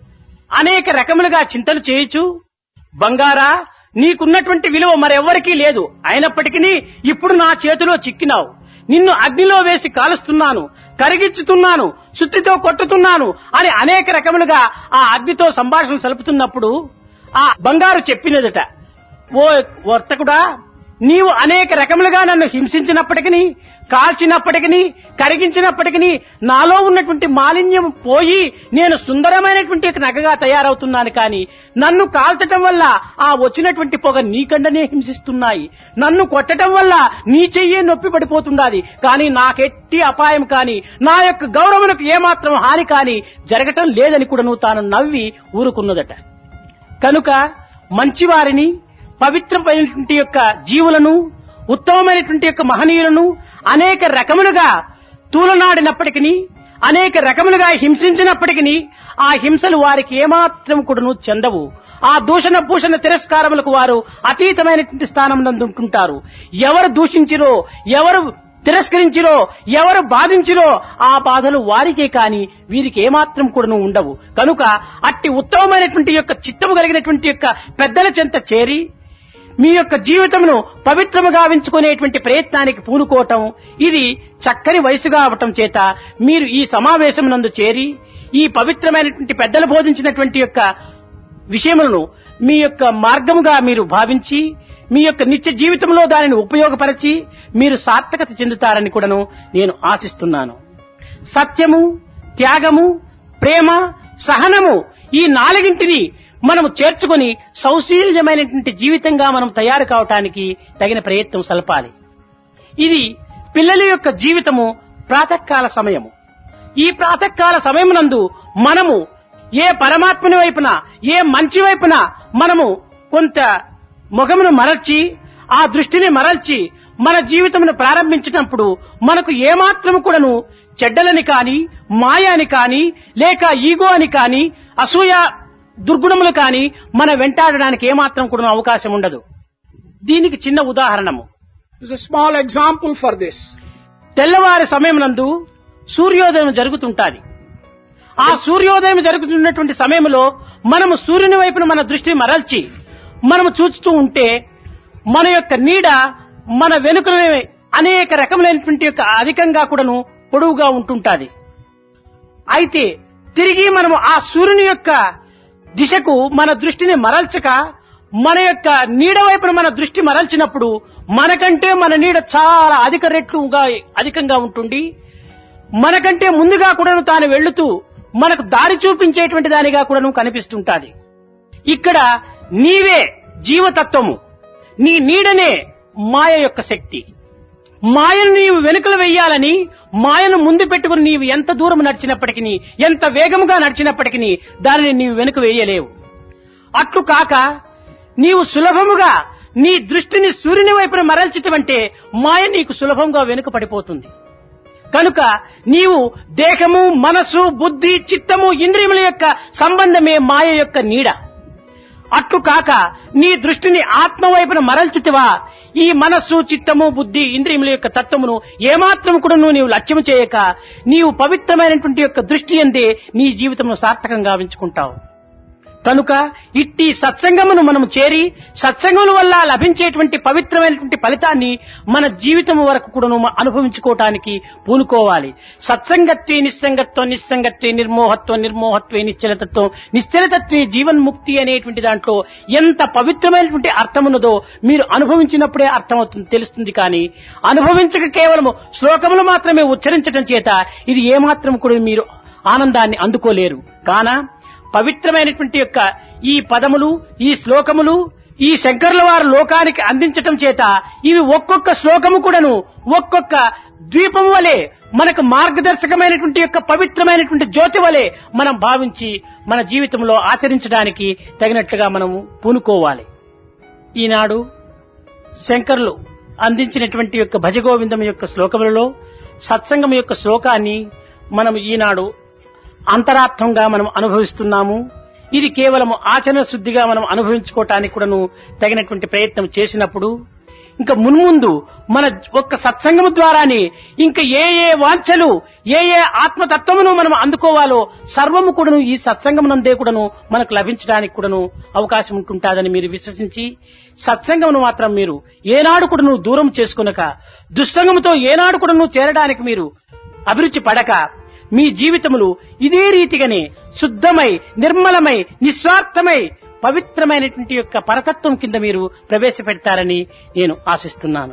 అనేక రకములుగా చింతలు చేయొచ్చు బంగారా నీకున్నటువంటి విలువ మరెవ్వరికీ లేదు అయినప్పటికీ ఇప్పుడు నా చేతిలో చిక్కినావు నిన్ను అగ్నిలో వేసి కాలుస్తున్నాను కరిగించుతున్నాను సుత్తితో కొట్టుతున్నాను అని అనేక రకములుగా ఆ అగ్నితో సంభాషణ సలుపుతున్నప్పుడు ఆ బంగారు చెప్పినదట ఓ వర్తకుడా నీవు అనేక రకములుగా నన్ను హింసించినప్పటికీ కాల్చినప్పటికీ కరిగించినప్పటికీ నాలో ఉన్నటువంటి మాలిన్యం పోయి నేను సుందరమైనటువంటి ఒక నగగా తయారవుతున్నాను కానీ నన్ను కాల్చటం వల్ల ఆ వచ్చినటువంటి పొగ నీకండనే హింసిస్తున్నాయి నన్ను కొట్టడం వల్ల నీ చెయ్యే నొప్పి పడిపోతుండాది కానీ నాకెట్టి అపాయం కాని నా యొక్క గౌరవమునకు ఏమాత్రం హాని కాని జరగటం లేదని కూడా నువ్వు తాను నవ్వి ఊరుకున్నదట కనుక మంచివారిని పవిత్రమైనటువంటి యొక్క జీవులను ఉత్తమమైనటువంటి యొక్క మహనీయులను అనేక రకములుగా తూలనాడినప్పటికీ అనేక రకములుగా హింసించినప్పటికీ ఆ హింసలు వారికి ఏమాత్రం కూడాను చెందవు ఆ దూషణ భూషణ తిరస్కారములకు వారు అతీతమైనటువంటి స్థానం నందుంటుంటారు ఎవరు దూషించిరో ఎవరు తిరస్కరించిరో ఎవరు బాధించిరో ఆ బాధలు వారికే కాని వీరికి ఏమాత్రం కూడాను ఉండవు కనుక అట్టి ఉత్తమమైనటువంటి యొక్క చిత్తము కలిగినటువంటి యొక్క పెద్దల చెంత చేరి మీ యొక్క జీవితమును పవిత్రము గావించుకునేటువంటి ప్రయత్నానికి పూనుకోవటం ఇది చక్కని వయసుగా అవటం చేత మీరు ఈ సమావేశం నందు చేరి ఈ పవిత్రమైనటువంటి పెద్దలు బోధించినటువంటి యొక్క విషయములను మీ యొక్క మార్గముగా మీరు భావించి మీ యొక్క నిత్య జీవితంలో దానిని ఉపయోగపరచి మీరు సార్థకత చెందుతారని కూడాను నేను ఆశిస్తున్నాను సత్యము త్యాగము ప్రేమ సహనము ఈ నాలుగింటిని మనము చేర్చుకొని సౌశీల్యమైనటువంటి జీవితంగా మనం తయారు కావటానికి తగిన ప్రయత్నం సలపాలి ఇది పిల్లల యొక్క జీవితము ప్రాతకాల సమయము ఈ ప్రాతకాల సమయమునందు మనము ఏ పరమాత్మని వైపున ఏ మంచి వైపున మనము కొంత ముఖమును మరల్చి ఆ దృష్టిని మరల్చి మన జీవితమును ప్రారంభించినప్పుడు మనకు ఏమాత్రము కూడాను చెడ్డలని కాని మాయ అని కాని లేక ఈగో అని కాని అసూయ దుర్గుణములు కాని మన వెంటాడడానికి ఏమాత్రం కూడా అవకాశం ఉండదు దీనికి చిన్న ఉదాహరణము There's a small example for this. తెల్లవారి సమయం నందు సూర్యోదయం జరుగుతుంటాది ఆ సూర్యోదయం జరుగుతున్నటువంటి సమయంలో మనము సూర్యుని వైపున మన దృష్టిని మరల్చి మనము చూస్తూ ఉంటే మన యొక్క నీడ మన వెనుకనే అనేక రకములైనటువంటి యొక్క అధికంగా కూడాను పొడవుగా ఉంటుంటాది అయితే తిరిగి మనము ఆ సూర్యుని యొక్క దిశకు మన దృష్టిని మరల్చక మన యొక్క నీడ వైపున మన దృష్టి మరల్చినప్పుడు మనకంటే మన నీడ చాలా అధిక రెట్లుగా అధికంగా ఉంటుంది మనకంటే ముందుగా కూడాను తాను వెళ్లుతూ మనకు దారి చూపించేటువంటి దానిగా కూడాను కనిపిస్తుంటాది ఇక్కడ నీవే జీవతత్వము నీ నీడనే మాయ యొక్క శక్తి మాయను నీవు వెనుకలు వెయ్యాలని మాయను ముందు పెట్టుకుని నీవు ఎంత దూరం నడిచినప్పటికీ ఎంత వేగముగా నడిచినప్పటికీ దానిని నీవు వెనుక వేయలేవు అట్లు కాక నీవు సులభముగా నీ దృష్టిని సూర్యుని వైపున మరల్చితమంటే మాయ నీకు సులభంగా వెనుక పడిపోతుంది కనుక నీవు దేహము మనసు బుద్ధి చిత్తము ఇంద్రియముల యొక్క సంబంధమే మాయ యొక్క నీడ అట్లు కాక నీ దృష్టిని ఆత్మ వైపున మరల్చితివా ఈ మనస్సు చిత్తము బుద్ధి ఇంద్రియముల యొక్క తత్వమును ఏమాత్రం కూడా నీవు లక్ష్యం చేయక నీవు పవిత్రమైనటువంటి యొక్క దృష్టి అందే నీ జీవితమును సార్థకంగా ఉంచుకుంటావు కనుక ఇట్టి సత్సంగమును మనం చేరి సత్సంగముల వల్ల లభించేటువంటి పవిత్రమైనటువంటి ఫలితాన్ని మన జీవితం వరకు కూడా అనుభవించుకోవటానికి పూనుకోవాలి సత్సంగత్వే నిస్సంగత్వం నిస్సంగత్వే నిర్మోహత్వం నిర్మోహత్వే నిశ్చలతత్వం నిశ్చలతత్వే జీవన్ముక్తి అనేటువంటి దాంట్లో ఎంత పవిత్రమైనటువంటి అర్థమున్నదో మీరు అనుభవించినప్పుడే అర్థమవుతుంది తెలుస్తుంది కానీ అనుభవించక కేవలము శ్లోకములు మాత్రమే ఉచ్చరించడం చేత ఇది ఏమాత్రం కూడా మీరు ఆనందాన్ని అందుకోలేరు కానా పవిత్రమైనటువంటి యొక్క ఈ పదములు ఈ శ్లోకములు ఈ శంకరుల వారు లోకానికి అందించటం చేత ఇవి ఒక్కొక్క శ్లోకము కూడాను ఒక్కొక్క ద్వీపం వలె మనకు మార్గదర్శకమైనటువంటి యొక్క పవిత్రమైనటువంటి జ్యోతి వలె మనం భావించి మన జీవితంలో ఆచరించడానికి తగినట్లుగా మనము పూనుకోవాలి ఈనాడు శంకరులు అందించినటువంటి యొక్క భజగోవిందం యొక్క శ్లోకములలో సత్సంగం యొక్క శ్లోకాన్ని మనం ఈనాడు అంతరార్థంగా మనం అనుభవిస్తున్నాము ఇది కేవలం ఆచరణ శుద్ధిగా మనం అనుభవించుకోవటానికి కూడాను తగినటువంటి ప్రయత్నం చేసినప్పుడు ఇంకా మున్ముందు మన ఒక్క సత్సంగము ద్వారానే ఇంకా ఏ ఏ వాంఛలు ఏ ఏ ఆత్మతత్వమును మనం అందుకోవాలో సర్వము కూడాను ఈ సత్సంగమునందే కూడాను మనకు లభించడానికి కూడాను అవకాశం ఉంటుంటాదని మీరు విశ్వసించి సత్సంగమును మాత్రం మీరు ఏనాడు కూడాను దూరం చేసుకునక దుస్సంగముతో ఏనాడు కూడాను చేరడానికి మీరు అభిరుచి పడక మీ జీవితములు ఇదే రీతిగానే శుద్ధమై నిర్మలమై నిస్వార్థమై పవిత్రమైనటువంటి యొక్క పరతత్వం కింద మీరు ప్రవేశపెడతారని నేను ఆశిస్తున్నాను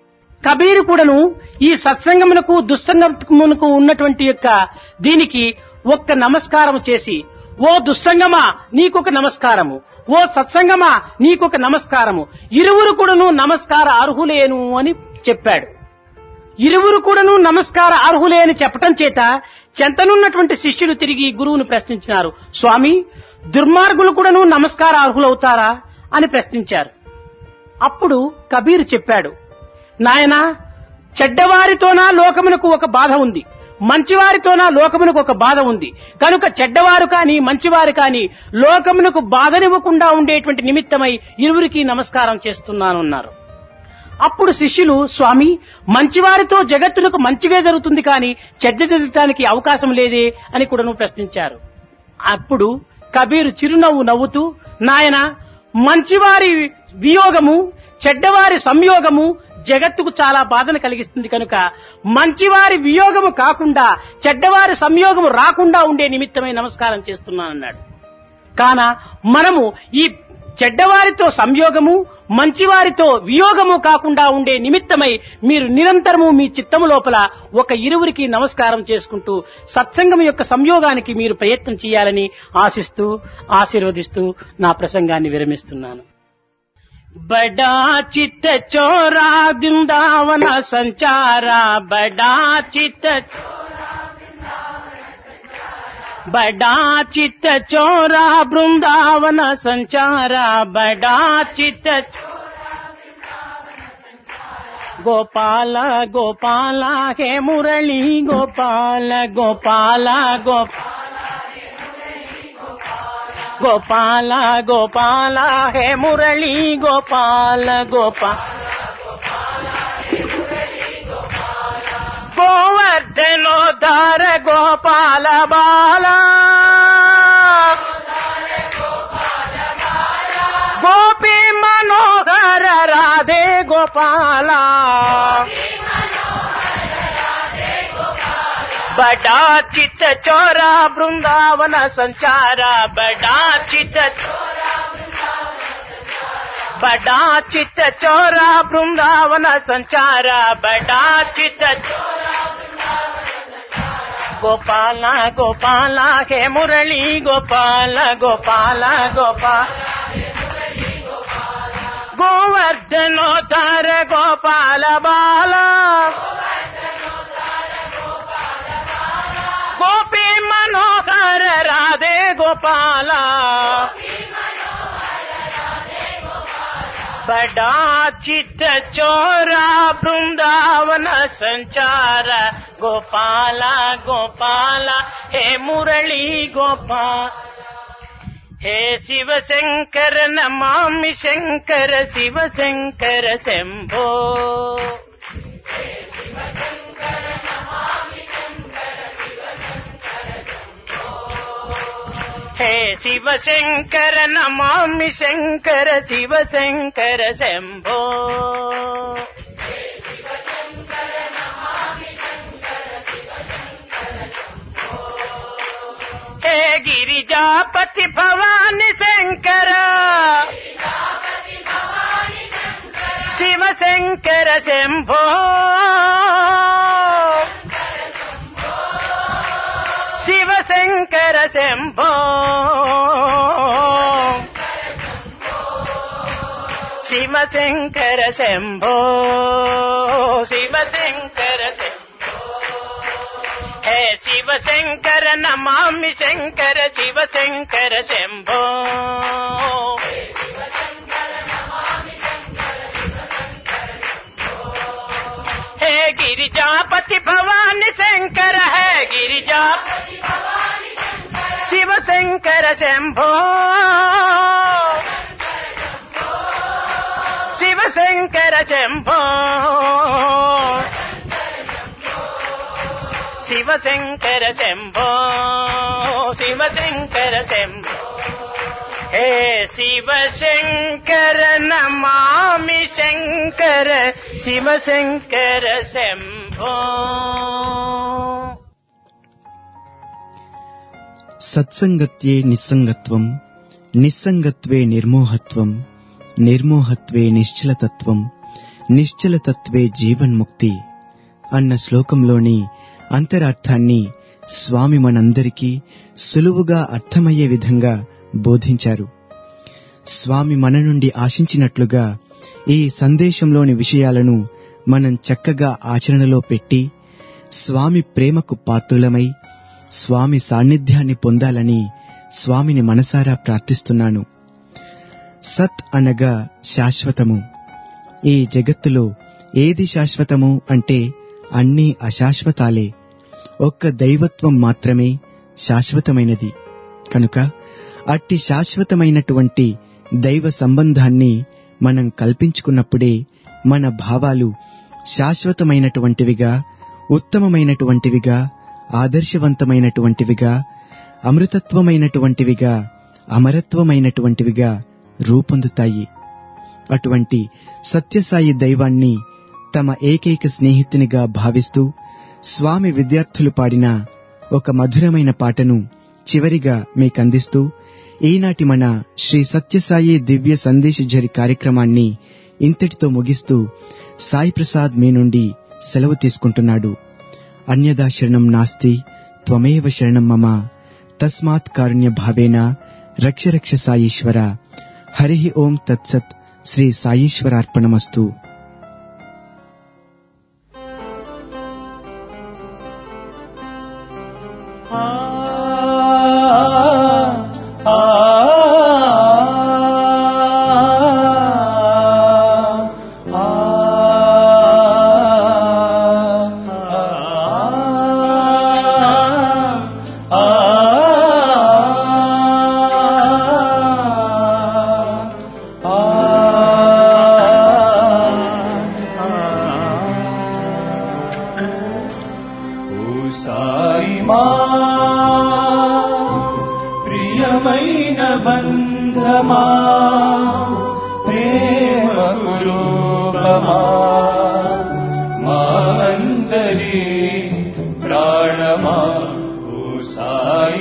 కబీరు కూడాను ఈ సత్సంగమునకు దుస్సంగమునకు ఉన్నటువంటి యొక్క దీనికి ఒక్క నమస్కారం చేసి ఓ దుస్సంగమా నీకొక నమస్కారము ఓ సత్సంగమా నీకొక నమస్కారము ఇరువురు కూడాను నమస్కార అర్హులేను అని చెప్పాడు ఇరువురు కూడాను నమస్కార అర్హులే అని చెప్పటం చేత చెంతనున్నటువంటి శిష్యులు తిరిగి గురువును ప్రశ్నించినారు స్వామి దుర్మార్గులు కూడాను నమస్కార అర్హులవుతారా అని ప్రశ్నించారు అప్పుడు కబీర్ చెప్పాడు నాయనా చెడ్డవారితోనా లోకమునకు ఒక బాధ ఉంది మంచివారితోనా లోకమునకు ఒక బాధ ఉంది కనుక చెడ్డవారు కాని మంచివారు కాని లోకమునకు బాధనివ్వకుండా ఉండేటువంటి నిమిత్తమై ఇరువురికి నమస్కారం చేస్తున్నానన్నారు అప్పుడు శిష్యులు స్వామి మంచివారితో జగత్తునకు మంచిగా జరుగుతుంది కానీ చెడ్డ జరగటానికి అవకాశం లేదే అని కూడా ప్రశ్నించారు అప్పుడు కబీరు చిరునవ్వు నవ్వుతూ నాయన మంచివారి వియోగము చెడ్డవారి సంయోగము జగత్తుకు చాలా బాధను కలిగిస్తుంది కనుక మంచివారి వియోగము కాకుండా చెడ్డవారి సంయోగము రాకుండా ఉండే నిమిత్తమై నమస్కారం చేస్తున్నానన్నాడు కాన మనము ఈ చెడ్డవారితో సంయోగము మంచివారితో వియోగము కాకుండా ఉండే నిమిత్తమై మీరు నిరంతరము మీ చిత్తము లోపల ఒక ఇరువురికి నమస్కారం చేసుకుంటూ సత్సంగం యొక్క సంయోగానికి మీరు ప్రయత్నం చేయాలని ఆశిస్తూ ఆశీర్వదిస్తూ నా ప్రసంగాన్ని విరమిస్తున్నాను బడా చిత్త చోరా బృందావన సంచార బడా చిత్త बड़ा चित्त चोरा बृंदावन संचारा बड़ा चित्त गोपाल गोपाल हे मुरली गोपाल गोपाल गोपाल गोपाल गोपाल हे मुरली गोपाल गोपाल गोवर्धनोद्धार गोपाल बाला गोपी मनोहर राधे गोपाला बड़ा चित्त चोरा बृंदावन संचारा बड़ा चित्त बड़ा चित्त चोरा बृंदावन संचारा बड़ा चित्त गोपाला गोपाला हे मुरली गोपाल गोपाल गोपाल गोवर्धनोद्धार गोपाल बाला गोपी मनोहर राधे गोपाला बड़ा चित्त चोरा बृंदावन संचार गोपाला गोपाला हे मुरली गोपाल हे शिव शंकर नमामि शंकर शिव शंकर शंभो हे शिव शंकर नमामि शंकर शिव शंकर शंभो हे गिरिजापति भवानी शंकर शिव शंकर शंभो शिव शंकर शंभो शिव शंकर शंभो शिव शंकर शंभो हे शिव शंकर नमामि शंकर शिव शंकर शंभो हे गिरिजापति भवानी शंकर है गिरिजा शिव शंकर शंभो शिव शंकर शंभो शिव शंकर शंभो शिव शंकर शंभो हे शिव शंकर नमामि शंकर शिव शंकर शंभो సత్సంగత్యే నిస్సంగత్వం నిస్సంగత్వే నిర్మోహత్వం నిర్మోహత్వే నిశ్చలతత్వం నిశ్చలతత్వే జీవన్ముక్తి అన్న శ్లోకంలోని అంతరార్థాన్ని స్వామి మనందరికీ సులువుగా అర్థమయ్యే విధంగా బోధించారు స్వామి మన నుండి ఆశించినట్లుగా ఈ సందేశంలోని విషయాలను మనం చక్కగా ఆచరణలో పెట్టి స్వామి ప్రేమకు పాత్రులమై స్వామి సాన్నిధ్యాన్ని పొందాలని స్వామిని మనసారా ప్రార్థిస్తున్నాను సత్ అనగా శాశ్వతము ఈ జగత్తులో ఏది శాశ్వతము అంటే అన్నీ అశాశ్వతాలే ఒక్క దైవత్వం మాత్రమే శాశ్వతమైనది కనుక అట్టి శాశ్వతమైనటువంటి దైవ సంబంధాన్ని మనం కల్పించుకున్నప్పుడే మన భావాలు శాశ్వతమైనటువంటివిగా ఉత్తమమైనటువంటివిగా ఆదర్శవంతమైనటువంటివిగా అమృతత్వమైనటువంటివిగా అమరత్వమైనటువంటివిగా రూపొందుతాయి అటువంటి సత్యసాయి దైవాన్ని తమ ఏకైక స్నేహితునిగా భావిస్తూ స్వామి విద్యార్థులు పాడిన ఒక మధురమైన పాటను చివరిగా మీకందిస్తూ ఈనాటి మన శ్రీ సత్యసాయి దివ్య సందేశఝరి కార్యక్రమాన్ని ఇంతటితో ముగిస్తూ సాయి ప్రసాద్ మీ నుండి సెలవు తీసుకుంటున్నాడు అన్యదా శరణం నాస్తి త్వమేవ శరణం మమ తస్మాత్ కారుణ్య భావేన రక్ష రక్ష సాయీశ్వర హరి ఓం తత్సత్ శ్రీ సాయీశ్వరార్పణమస్తు ఆ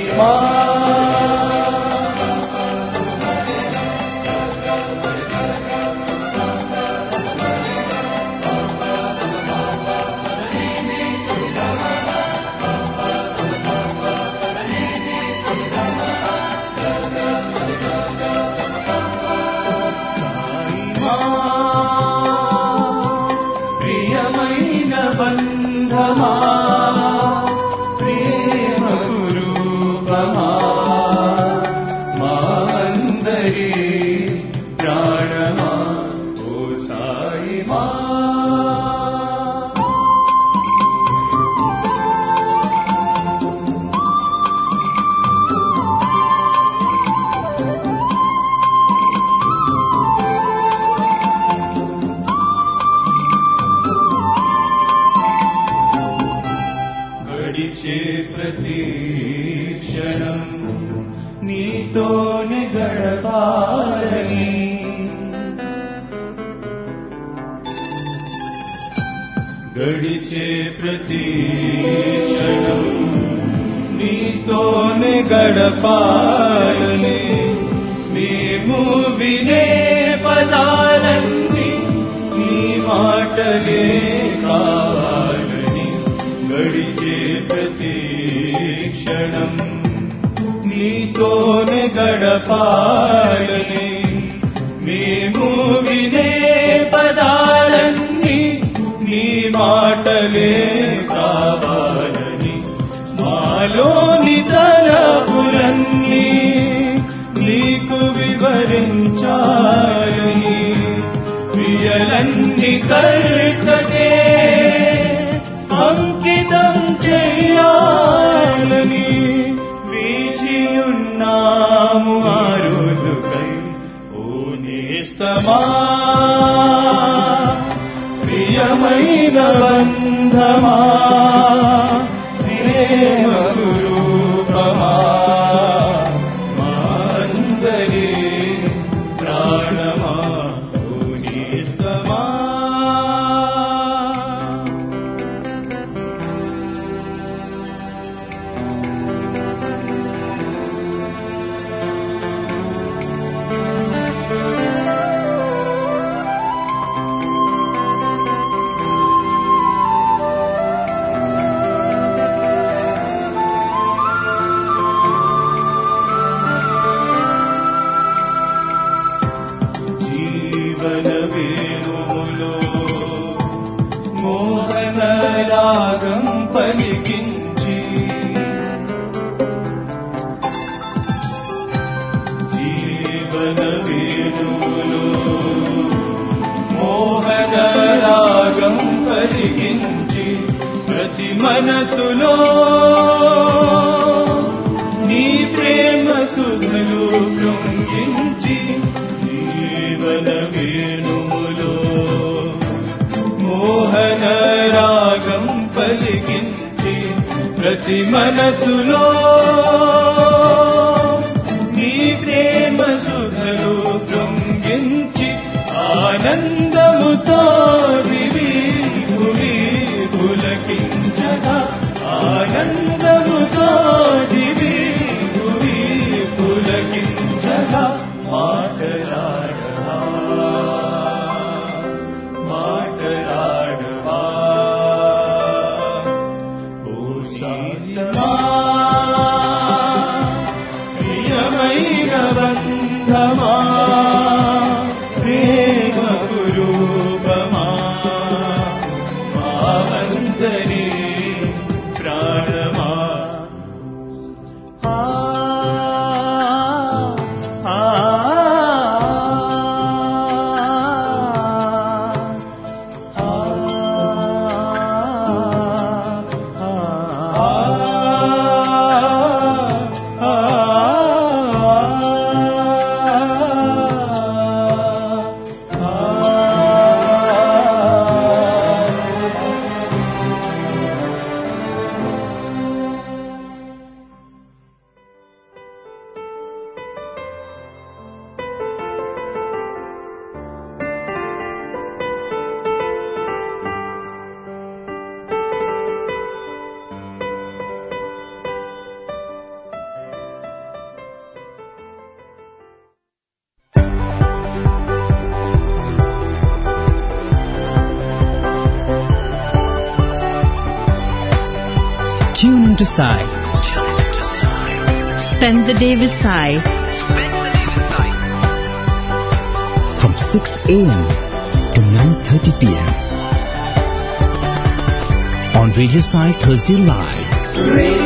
ప్రియమైన బంధమా ప్రేమ గురూపమా మా అందరి ప్రాణమా ఓ సాయి మా గడిచే ప్రతి క్షణం నీతోనే గడపాలని గడిచే ప్రతి క్షణం నీతోనే గడపాలని మేము వినే పదాలన్నీ నీ మాటలే కావాలని గడిచే ప్రతి క్షణం నీతోనే గడపాలని మేము వినే పదాలన్నీ నీ మాటలే కావాలని మాలోని తలపులన్నీ నీకు వివరించాలని ప్రియలన్ని కర్తకే అంకితం చెయ్యాలని వీచియున్నాము ఆ రోజుకై ఓ నేస్తమా ప్రియమైన బంధమా ప్రేమ గురూపమా మా అందరి ప్రాణమా ఓ నేస్తమా జీవన వేణువులో మోహన రాగం పలికించి జీవన వేణువులో మోహన రాగం పలికించి ప్రతి మనసులో నీ ప్రేమ సుధలు కృంగించి జీవన వేణుములో మోహన రాగం పలికించి ప్రతి మనసులో నీ ప్రేమ సుధలు కృంగించి ఆనందముతో దివి భువి పులకించగా ఆనందముతో దివి భువి పులకించగా మాటలాడవా మాటలాడవా ఓ శాస్త్రమా ప్రియమైన బంధమా ప్రేమ గురూపమా to Sai. Spend the day with Sai. From 6 a.m. to 9.30 p.m. On Radio Sai Thursday Live.